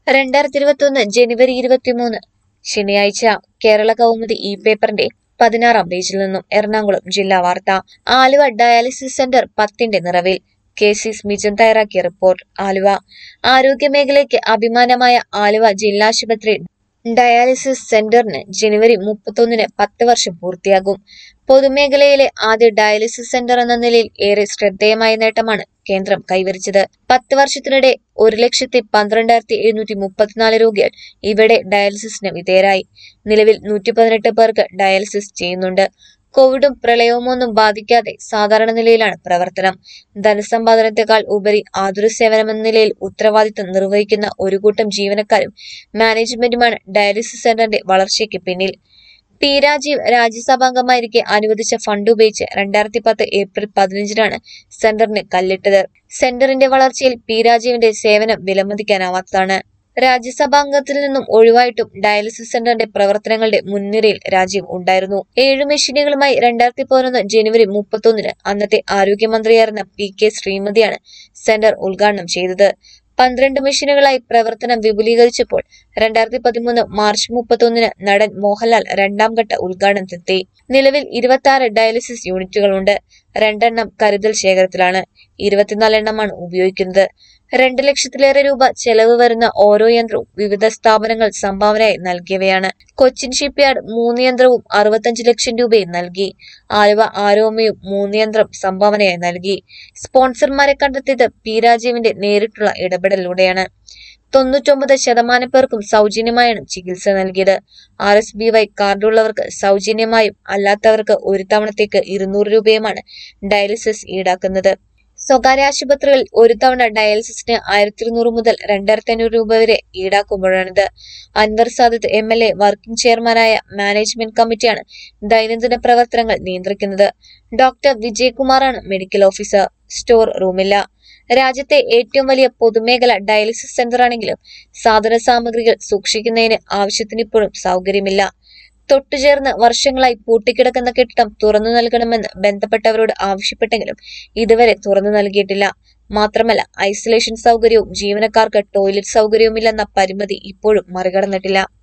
രണ്ടായിരത്തി ഇരുപത്തിയൊന്ന് ജനുവരി ഇരുപത്തിമൂന്ന് ശനിയാഴ്ച കേരള കൗമുദി ഇ പേപ്പറിന്റെ പതിനാറാം പേജിൽ നിന്നും എറണാകുളം ജില്ലാ വാർത്ത ആലുവ ഡയാലിസിസ് സെന്റർ പത്തിന്റെ നിറവിൽ കെ സി സ്മിജൻ തയ്യാറാക്കിയ റിപ്പോർട്ട് ആലുവ ആരോഗ്യമേഖലയ്ക്ക് അഭിമാനമായ ആലുവ ജില്ലാശുപത്രി ഡയാലിസിസ് സെന്ററിന് ജനുവരി മുപ്പത്തൊന്നിന് പത്ത് വർഷം പൂർത്തിയാകും പൊതുമേഖലയിലെ ആദ്യ ഡയാലിസിസ് സെന്റർ എന്ന നിലയിൽ ഏറെ ശ്രദ്ധേയമായ നേട്ടമാണ് കേന്ദ്രം കൈവരിച്ചത് പത്ത് വർഷത്തിനിടെ ഒരു ലക്ഷത്തി പന്ത്രണ്ടായിരത്തി എഴുന്നൂറ്റി മുപ്പത്തിനാല് രോഗികൾ ഇവിടെ ഡയാലിസിസിന് വിധേയരായി നിലവിൽ നൂറ്റി പതിനെട്ട് പേർക്ക് ഡയാലിസിസ് ചെയ്യുന്നുണ്ട് കോവിഡും പ്രളയവുമൊന്നും ബാധിക്കാതെ സാധാരണ നിലയിലാണ് പ്രവർത്തനം ധനസമ്പാദനത്തെക്കാൾ ഉപരി ആതുര സേവനമെന്ന നിലയിൽ ഉത്തരവാദിത്തം നിർവഹിക്കുന്ന ഒരു കൂട്ടം ജീവനക്കാരും മാനേജ്മെന്റുമാണ് ഡയാലിസിസ് സെന്ററിന്റെ വളർച്ചയ്ക്ക് പിന്നിൽ പി രാജീവ് രാജ്യസഭാംഗമായിരിക്കെ അനുവദിച്ച ഫണ്ട് ഉപയോഗിച്ച് രണ്ടായിരത്തി പത്ത് ഏപ്രിൽ പതിനഞ്ചിനാണ് സെന്ററിന് കല്ലിട്ടത് സെന്ററിന്റെ വളർച്ചയിൽ പി രാജീവിന്റെ സേവനം വിലമതിക്കാനാവാത്തതാണ് രാജ്യസഭാംഗത്തിൽ നിന്നും ഒഴിവായിട്ടും ഡയാലിസിസ് സെന്ററിന്റെ പ്രവർത്തനങ്ങളുടെ മുൻനിരയിൽ രാജീവ് ഉണ്ടായിരുന്നു ഏഴു മെഷീനുകളുമായി രണ്ടായിരത്തി പതിനൊന്ന് ജനുവരി മുപ്പത്തൊന്നിന് അന്നത്തെ ആരോഗ്യമന്ത്രിയായിരുന്ന പി കെ ശ്രീമതിയാണ് സെന്റർ ഉദ്ഘാടനം ചെയ്തത് പന്ത്രണ്ട് മെഷീനുകളായി പ്രവർത്തനം വിപുലീകരിച്ചപ്പോൾ രണ്ടായിരത്തി പതിമൂന്ന് മാർച്ച് മുപ്പത്തൊന്നിന് നടൻ മോഹൻലാൽ രണ്ടാം ഘട്ട ഉദ്ഘാടനത്തിലെത്തി നിലവിൽ ഇരുപത്തി ആറ് ഡയാലിസിസ് യൂണിറ്റുകളുണ്ട് രണ്ടെണ്ണം കരുതൽ ശേഖരത്തിലാണ് ഇരുപത്തിനാല് എണ്ണമാണ് ഉപയോഗിക്കുന്നത് രണ്ട് ലക്ഷത്തിലേറെ രൂപ ചെലവ് വരുന്ന ഓരോ യന്ത്രവും വിവിധ സ്ഥാപനങ്ങൾ സംഭാവനയായി നൽകിയവയാണ് കൊച്ചിൻ ഷിപ്പ്യാർഡ് മൂന്ന് യന്ത്രവും അറുപത്തഞ്ച് ലക്ഷം രൂപയും നൽകി ആലുവ ആരോമയും മൂന്ന് യന്ത്രം സംഭാവനയായി നൽകി സ്പോൺസർമാരെ കണ്ടെത്തിയത് പി രാജീവിന്റെ നേരിട്ടുള്ള ഇടപെടലിലൂടെയാണ് തൊണ്ണൂറ്റൊമ്പത് ശതമാനം പേർക്കും സൗജന്യമായാണ് ചികിത്സ നൽകിയത് ആർ എസ് ബി വൈ കാർഡുള്ളവർക്ക് സൗജന്യമായും അല്ലാത്തവർക്ക് ഒരു തവണത്തേക്ക് ഇരുന്നൂറ് രൂപയുമാണ് ഡയാലിസിസ് ഈടാക്കുന്നത് സ്വകാര്യ ആശുപത്രികളിൽ ഒരു തവണ ഡയാലിസിസിന് ആയിരത്തി ഇരുന്നൂറ് മുതൽ രണ്ടായിരത്തി അഞ്ഞൂറ് രൂപ വരെ ഈടാക്കുമ്പോഴാണിത് Anwar Sadath M L A working ചെയർമാനായ മാനേജ്മെന്റ് കമ്മിറ്റിയാണ് ദൈനംദിന പ്രവർത്തനങ്ങൾ നിയന്ത്രിക്കുന്നത് ഡോക്ടർ വിജയകുമാറാണ് മെഡിക്കൽ ഓഫീസർ സ്റ്റോർ റൂമില്ല രാജ്യത്തെ ഏറ്റവും വലിയ പൊതുമേഖല ഡയാലിസിസ് സെന്റർ ആണെങ്കിലും സാധന സാമഗ്രികൾ സൂക്ഷിക്കുന്നതിന് ആവശ്യത്തിന് ഇപ്പോഴും സൗകര്യമില്ല തൊട്ടുചേർന്ന് വർഷങ്ങളായി പൂട്ടിക്കിടക്കുന്ന കെട്ടിടം തുറന്നു നൽകണമെന്ന് ബന്ധപ്പെട്ടവരോട് ആവശ്യപ്പെട്ടെങ്കിലും ഇതുവരെ തുറന്നു നൽകിയിട്ടില്ല മാത്രമല്ല ഐസൊലേഷൻ സൗകര്യവും ജീവനക്കാർക്ക് ടോയ്ലറ്റ് സൗകര്യവുമില്ലെന്ന പരിമിതി ഇപ്പോഴും മറികടന്നിട്ടില്ല